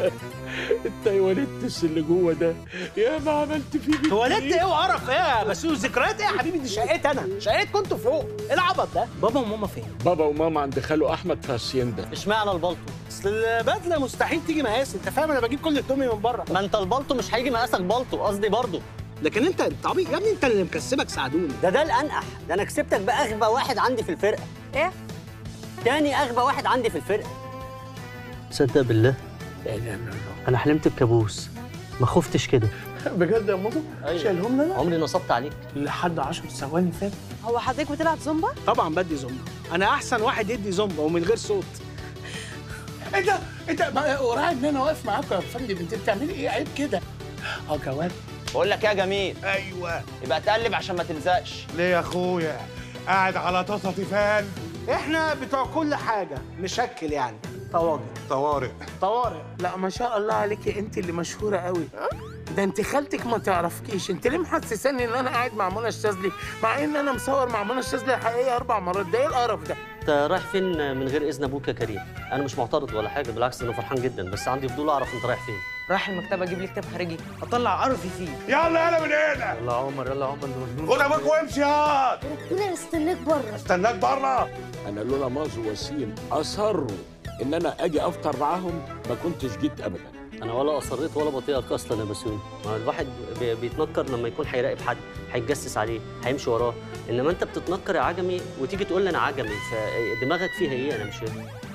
انت يا ولدتس اللي جوه ده يا ما عملت فيه بنتي. تواليت ايه وقرف ايه يا بسيو ذكريات ايه يا حبيبي دي شقتي انا شقتكم انتوا فوق ايه العبط ده بابا وماما فين بابا وماما عند خاله احمد في هاسيندا اشمعنى البلطو اصل البدله مستحيل تيجي مقاس انت فاهم انا بجيب كل هدومي من بره ما انت البلطو مش هيجي مقاسك بلطو قصدي برضه لكن انت انت عبيط يا ابني انت اللي مكسبك ساعدوني ده ده الانقح ده انا كسبتك باغبى واحد عندي في الفرقه ايه تاني اغبى واحد عندي في الفرقه تصدق بالله لا لا لا انا حلمت بكابوس ما خفتش كده بجد يا ماما أيوة. شايلهم لنا عمري نصبت عليك لحد 10 ثواني فات هو حضرتك بتلعب زومبا طبعا بدي زومبا انا احسن واحد يدي زومبا ومن غير صوت ايه ده ايه ده ما- وراعي ان انا واقف معاكم يا فندم انت بتعملي ايه عيب كده اه جواد بقول لك يا جميل ايوه يبقى تقلب عشان ما تلزقش ليه يا اخويا قاعد على طاسه تيفال احنا بتوع كل حاجه نشكل يعني طواجن طوارئ طوارئ لا ما شاء الله عليكي انت اللي مشهوره قوي ده انت خالتك ما تعرفكيش انت ليه محسساني ان انا قاعد مع منى الشاذلي مع ان انا مصور مع منى الشاذلي الحقيقيه اربع مرات ده ايه القرف ده انت رايح فين من غير اذن ابوك يا كريم انا مش معترض ولا حاجه بالعكس انا فرحان جدا بس عندي فضول اعرف انت رايح فين رايح المكتبه اجيب لي كتاب خارجي اطلع قرفي فيه يلا يلا من هنا يلا يا عمر يلا يا عمر خد ابوك وامشي يا انا استناك بره استناك بره انا لولا مازو وسيم اصروا ان انا اجي افطر معاهم ما كنتش جيت ابدا انا ولا اصريت ولا بطيئك اصلا يا بسيوني ما الواحد بي- بيتنكر لما يكون هيراقب حد هيتجسس عليه هيمشي وراه انما انت بتتنكر يا عجمي وتيجي تقول لي انا عجمي فدماغك فيها ايه انا مش فاهم